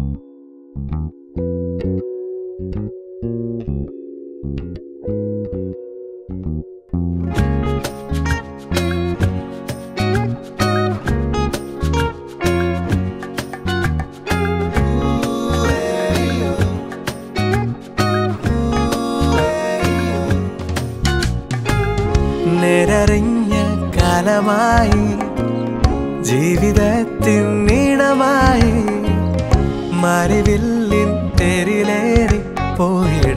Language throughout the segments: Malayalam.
നേരറിഞ്ഞ കാലമായി ജീവിതത്തിൻ നീണമായി മറിവില്ലിൻ തെരിലേറി പോയിട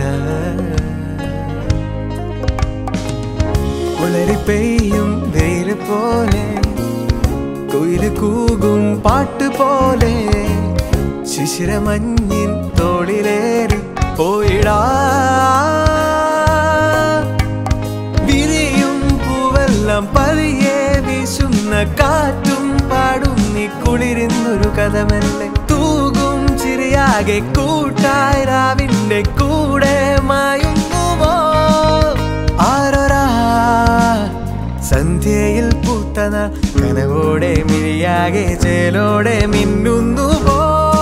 ഉളരി പെയ്യും വെയിൽ പോലെ കുയില് കൂകും പാട്ട് പോലെ ശിശിരമഞ്ഞിൻ തോളിലേറി പോയിടാ വിരിയും പൂവെല്ലാം പതിയെ വീശുന്ന കാറ്റും പാടും നീ കുളിരുന്നൊരു കഥമല്ലേ തൂകും ചിരിയാകെ കൂട്ടായി രാവിന്റെ കൂടെ മായുന്നുവോ ആരൊരാ സന്ധ്യയിൽ പൂത്തന കനവോടെ മിഴിയാകെ ചേലോടെ മിന്നുന്നുവോ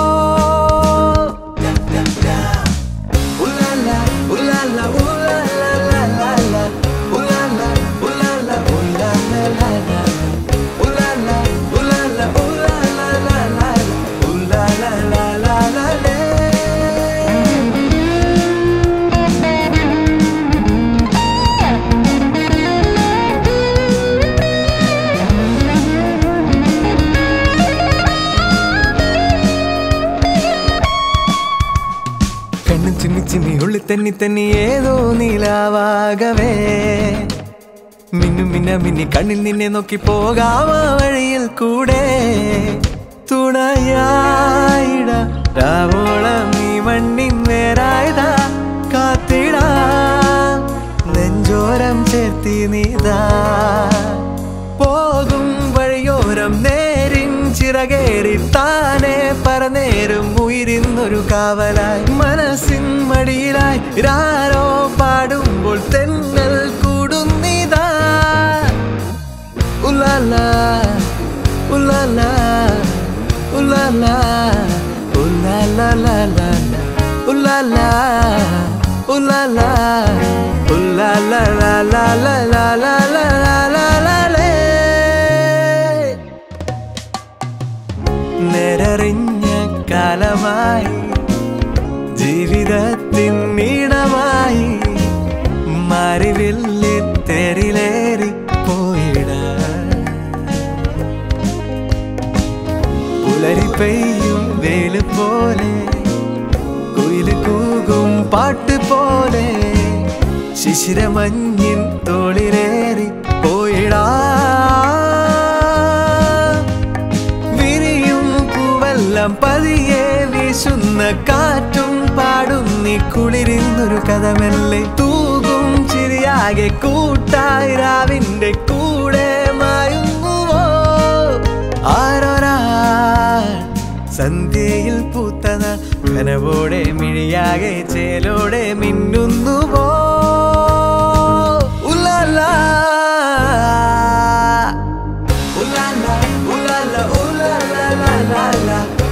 ഉലാല, ഉലാല, ഉലാലാലാലാല. ഉലാല, ഉലാല, ഉലാലാലാല. ഉലാല, ഉലാല, ഉലാലാലാലാല. ഉലാലാലാലാലേ. കണ്ണും ചിമ്മി ചിമ്മി ഉള്ളി തന്നി തന്നി ഏതോ നീലാവാകവേ മിന്നും മിന്ന മിന്നി കണ്ണിൽ നിന്നെ നോക്കി പോകാമ വഴിയിൽ കൂടെ തുണയായിട രാവോളം നീ മണ്ണിൻ വേരായതാ കാത്തിടാ നെഞ്ചോരം ചേർത്തി നീതാ പോകും വഴിയോരം നേരിൻ ചിറകേറി താനെ പറന്നേരും ഉയരുന്നൊരു കാവലായി മനസ്സിൻ മടിയിലായി രാരോ പാടുമ്പോൾ തെന്നൽ കൂടുന്നിതാ ഉലാല ഉലാല ഉലാല ഉലാല ഉലാല ഉലാല ഉലാല നേരറിഞ്ഞ കാലമായി ജീവിതത്തിൻ നീണമായി മറിവില്ലി തെരിലേറി പോയിട പുലരി പെയ്യും വേല് പോലെ കുയില് കൂകും പാട്ട് പോലെ ശിശിരമഞ്ഞിൻ തോളിലേറി പോയിടാ വിരിയും പൂവെല്ലാം പതിയെ വീശുന്ന കാറ്റും പാടും നീ കുളിരുന്നൊരു കഥമല്ലേ തൂകും ചിരിയാകെ കൂട്ടായി രാവിന്റെ കൂടെ മായുന്നുവോ ആരൊരാ സന്ധ്യയിൽ പൂത്തന കനവോടെ മിഴിയാകെ ചേലോടെ മിന്നുന്നുവോ ഉലാല ഉലാല ഉലാല ഉലാല